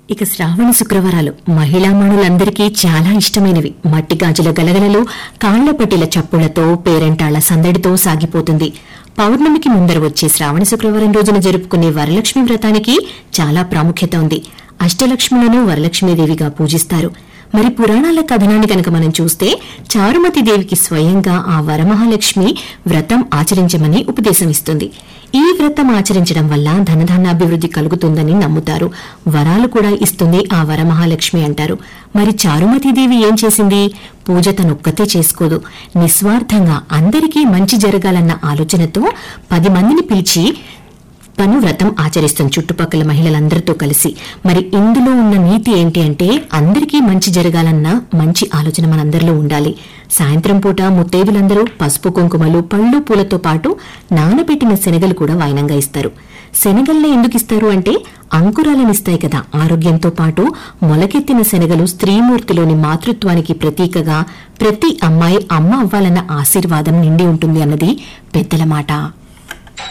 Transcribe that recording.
ఇక శ్రావణ శుక్రవారాలు మహిళామణులందరికీ చాలా ఇష్టమైనవి మట్టి గాజుల గలగలలు కాళ్ల పట్టిల చప్పులతో పేరెంటాళ్ల సందడితో సాగిపోతుంది పౌర్ణమికి ముందర వచ్చే శ్రావణ శుక్రవారం రోజున జరుపుకునే వరలక్ష్మి వ్రతానికి చాలా ప్రాముఖ్యత ఉంది అష్టలక్ష్ములను వరలక్ష్మీదేవిగా పూజిస్తారు మరి పురాణాల కథనాన్ని కనుక మనం చూస్తే చారుమతి దేవికి స్వయంగా ఆ వరమహాలక్ష్మి వ్రతం ఆచరించమని ఉపదేశం ఇస్తుంది ఈ వ్రతం ఆచరించడం వల్ల ధనధాన్యాభివృద్ధి కలుగుతుందని నమ్ముతారు వరాలు కూడా ఇస్తుంది ఆ వరమహాలక్ష్మి అంటారు మరి చారుమతి దేవి ఏం చేసింది పూజ తనొక్కతే చేసుకోదు నిస్వార్థంగా అందరికీ మంచి జరగాలన్న ఆలోచనతో పది మందిని పిలిచి తను వ్రతం ఆచరిస్తుంది చుట్టుపక్కల మహిళలందరితో కలిసి మరి ఇందులో ఉన్న నీతి ఏంటి అంటే అందరికీ మంచి జరగాలన్న మంచి ఆలోచన మనందరిలో ఉండాలి సాయంత్రం పూట ముత్తైదులందరూ పసుపు కుంకుమలు పళ్ళు పూలతో పాటు నానబెట్టిన శనగలు కూడా వాయనంగా ఇస్తారు శనగల్ని ఎందుకు ఇస్తారు అంటే అంకురాలనిస్తాయి కదా ఆరోగ్యంతో పాటు మొలకెత్తిన శనగలు స్త్రీమూర్తిలోని మాతృత్వానికి ప్రతీకగా ప్రతి అమ్మాయి అమ్మ అవ్వాలన్న ఆశీర్వాదం నిండి ఉంటుంది అన్నది పెద్దల మాట